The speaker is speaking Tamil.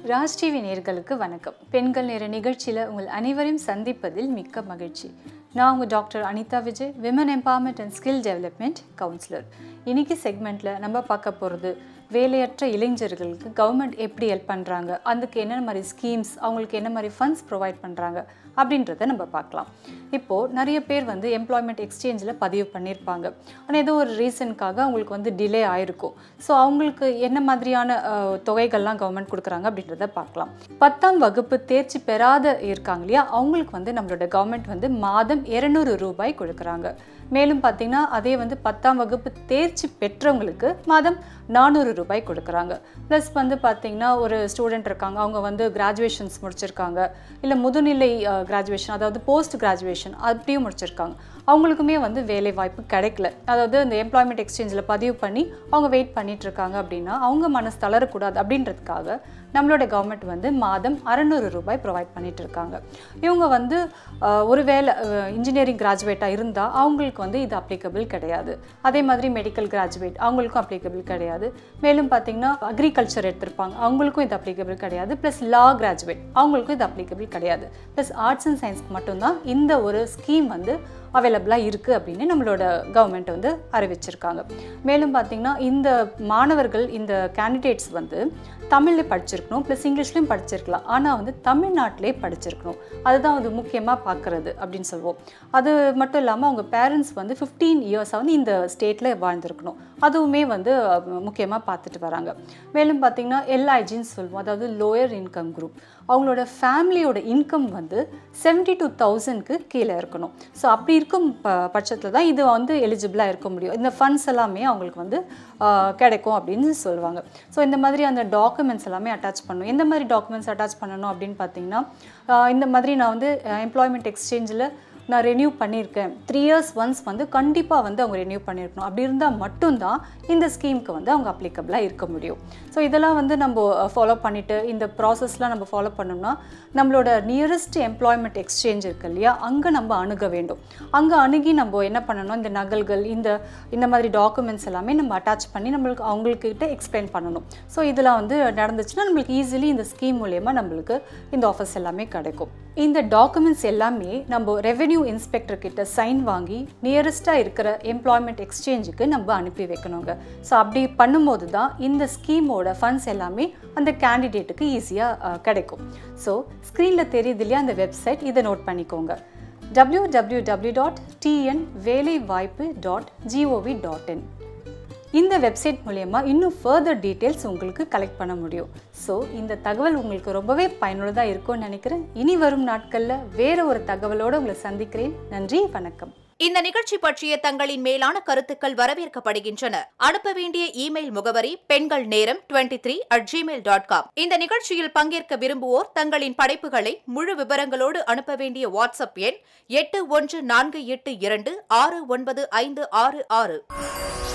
ராஜ் டிவி நேர்களுக்கு வணக்கம் பெண்கள் நேர நிகழ்ச்சியில் உங்கள் அனைவரையும் சந்திப்பதில் மிக்க மகிழ்ச்சி நான் உங்கள் doctor Anitha Vijay women empowerment and skill development counsellor இன்னைக்கு செக்மெண்ட்டில் நம்ம பார்க்க போகிறது வேலையற்ற இளைஞர்களுக்கு கவர்மெண்ட் எப்படி ஹெல்ப் பண்ணுறாங்க அதுக்கு என்னென்ன மாதிரி ஸ்கீம்ஸ் அவங்களுக்கு என்ன மாதிரி ஃபண்ட்ஸ் ப்ரொவைட் பண்ணுறாங்க அப்படின்றத நம்ம பார்க்கலாம் இப்போது நிறைய பேர் வந்து எம்ப்ளாய்மெண்ட் எக்ஸ்சேஞ்சில் பதிவு பண்ணியிருப்பாங்க ஆனால் ஏதோ ஒரு ரீசனுக்காக அவங்களுக்கு வந்து டிலே ஆயிருக்கும் ஸோ அவங்களுக்கு என்ன மாதிரியான அஹ், தொகைகள்லாம் கவர்மெண்ட் கொடுக்குறாங்க அப்படின்றத பார்க்கலாம் பத்தாம் வகுப்பு தேர்ச்சி பெறாத இருக்காங்க இல்லையா அவங்களுக்கு வந்து நம்மளோட கவர்மெண்ட் வந்து மாதம் இரநூறு ரூபாய் கொடுக்குறாங்க மேலும் பார்த்தீங்கன்னா அதே வந்து பத்தாம் வகுப்பு தேர்ச்சி பெற்றவங்களுக்கு மாதம் நானூறு ரூபாய் கொடுக்குறாங்க ப்ளஸ் வந்து பார்த்தீங்கன்னா ஒரு ஸ்டூடெண்ட் இருக்காங்க அவங்க வந்து கிராஜுவேஷன்ஸ் முடிச்சிருக்காங்க இல்லை முதுநிலை கிராஜுவேஷன் அதாவது போஸ்ட் கிராஜுவேஷன் அப்படியும் முடிச்சிருக்காங்க அவங்களுக்குமே வந்து வேலை வாய்ப்பு கிடைக்கல அதாவது இந்த எம்ப்ளாய்மெண்ட் எக்ஸ்சேஞ்சில் பதிவு பண்ணி அவங்க வெயிட் பண்ணிட்டு இருக்காங்க அப்படின்னா அவங்க மனசு தளரக்கூடாது அப்படின்றதுக்காக நம்மளோட கவர்மெண்ட் வந்து மாதம் அறநூறு ரூபாய் ப்ரொவைட் பண்ணிட்டு இருக்காங்க இவங்க வந்து அஹ், ஒருவேளை இன்ஜினியரிங் கிராஜுவேட்டாக இருந்தால் அவங்களுக்கு வந்து இது அப்ளிகபிள் கிடையாது அதே மாதிரி மெடிக்கல் கிராஜுவேட் அவங்களுக்கும் அப்ளிகபிள் கிடையாது மேலும் பார்த்தீங்கன்னா அக்ரிகல்ச்சர் எடுத்திருப்பாங்க அவங்களுக்கும் இது அப்ளிகபிள் கிடையாது ப்ளஸ் லா கிராஜுவேட் அவங்களுக்கும் இது அப்ளிகபிள் கிடையாது ப்ளஸ் ஆர்ட்ஸ் அண்ட் சயின்ஸ்க்கு மட்டும்தான் இந்த ஒரு ஸ்கீம் வந்து அவைலபிளாக இருக்குது அப்படின்னு நம்மளோட கவர்மெண்ட் வந்து அறிவிச்சிருக்காங்க மேலும் பார்த்தீங்கன்னா இந்த மாணவர்கள் இந்த கேண்டிடேட்ஸ் வந்து தமிழில் படிச்சிருக்கணும் ப்ளஸ் இங்கிலீஷ்லையும் படிச்சிருக்கலாம் ஆனால் வந்து தமிழ்நாட்டிலே படிச்சிருக்கணும் அதுதான் வந்து முக்கியமாக பார்க்குறது அப்படின்னு சொல்லுவோம் அது மட்டும் இல்லாமல் அவங்க பேரண்ட்ஸ் வந்து ஃபிஃப்டீன் இயர்ஸாக வந்து இந்த ஸ்டேட்டில் வாழ்ந்திருக்கணும் அதுவுமே வந்து முக்கியமாக பார்த்துட்டு வராங்க மேலும் பார்த்தீங்கன்னா எல்ஐஜின்னு சொல்லுவோம் அதாவது லோயர் இன்கம் குரூப் அவங்களோட ஃபேமிலியோட இன்கம் வந்து செவன்டி டூ தௌசண்ட்க்கு கீழே இருக்கணும் ஸோ அப்படி இருக்கும் ப பட்சத்தில் தான் இது வந்து எலிஜிபிளாக இருக்க முடியும் இந்த ஃபண்ட்ஸ் எல்லாமே அவங்களுக்கு வந்து ஆஹ், கிடைக்கும் அப்படின்னு சொல்லுவாங்க ஸோ இந்த மாதிரி அந்த டாக்குமெண்ட்ஸ் எல்லாமே அட்டாச் பண்ணணும் எந்த மாதிரி டாக்குமெண்ட்ஸ் அட்டாச் பண்ணணும் அப்படின்னு பார்த்தீங்கன்னா ஆஹ், இந்த மாதிரி நான் வந்து எம்ப்ளாய்மெண்ட் எக்ஸ்சேஞ்சில் நான் ரெனியூ பண்ணியிருக்கேன் த்ரீ இயர்ஸ் ஒன்ஸ் வந்து கண்டிப்பாக வந்து அவங்க ரெனியூ பண்ணியிருக்கணும் அப்படி இருந்தால் மட்டும்தான் இந்த ஸ்கீமுக்கு வந்து அவங்க அப்ளிகபிளாக இருக்க முடியும் ஸோ இதெல்லாம் வந்து நம்ம ஃபாலோ பண்ணிவிட்டு இந்த ப்ராசஸ்லாம் நம்ம ஃபாலோ பண்ணோம்னா நம்மளோட நியரஸ்ட் எம்ப்ளாய்மெண்ட் எக்ஸ்சேஞ்ச் இருக்கு இல்லையா அங்கே நம்ம அணுக வேண்டும் அங்கே அணுகி நம்ம என்ன பண்ணணும் இந்த நகல்கள் இந்த இந்த மாதிரி டாக்குமெண்ட்ஸ் எல்லாமே நம்ம அட்டாச் பண்ணி நம்மளுக்கு அவங்கக்கிட்ட எக்ஸ்பிளைன் பண்ணணும் ஸோ இதெல்லாம் வந்து நடந்துச்சுன்னா நம்மளுக்கு ஈஸிலி இந்த ஸ்கீம் மூலயமா நம்மளுக்கு இந்த ஆஃபர்ஸ் எல்லாமே கிடைக்கும் இந்த டாக்குமெண்ட்ஸ் எல்லாமே நம்ம ரெவென்யூ இன்ஸ்பெக்டர் கிட்ட சைன் வாங்கி நியரஸ்ட்டாக இருக்கிற எம்ப்ளாய்மெண்ட் எக்ஸ்சேஞ்சுக்கு நம்ம அனுப்பி வைக்கணுங்க ஸோ அப்படி பண்ணும்போது தான் இந்த ஸ்கீமோட ஃபண்ட்ஸ் எல்லாமே அந்த கேண்டிடேட்டுக்கு ஈஸியாக கிடைக்கும் ஸோ ஸ்க்ரீனில் தெரியுது இல்லையா அந்த வெப்சைட் இதை நோட் பண்ணிக்கோங்க www.tnவேலைவாய்ப்பு டாட் டிஎன் வேலைவாய்ப்பு டாட் ஜிஓவி டாட் இன் இந்த வெப்சைட் மூலயமா இன்னும் ஃபர்தர் டீட்டெயில்ஸ் உங்களுக்கு கலெக்ட் பண்ண முடியும் ஸோ இந்த தகவல் உங்களுக்கு ரொம்பவே பயனுள்ளதாக இருக்கும்னு நினைக்கிறேன் இனி வரும் நாட்களில் வேறு ஒரு தகவலோடு உங்களை சந்திக்கிறேன் நன்றி வணக்கம் இந்த நிகழ்ச்சி பற்றிய தங்களின் மேலான கருத்துக்கள் வரவேற்கப்படுகின்றன அனுப்ப வேண்டிய இமெயில் முகவரி பெண்கள் நேரம் twenty three at Gmail dot com இந்த நிகழ்ச்சியில் பங்கேற்க விரும்புவோர் தங்களின் படைப்புகளை முழு விவரங்களோடு அனுப்ப வேண்டிய வாட்ஸ்அப் எண் எட்டு ஒன்று நான்கு எட்டு இரண்டு ஆறு ஒன்பது ஐந்து ஆறு ஆறு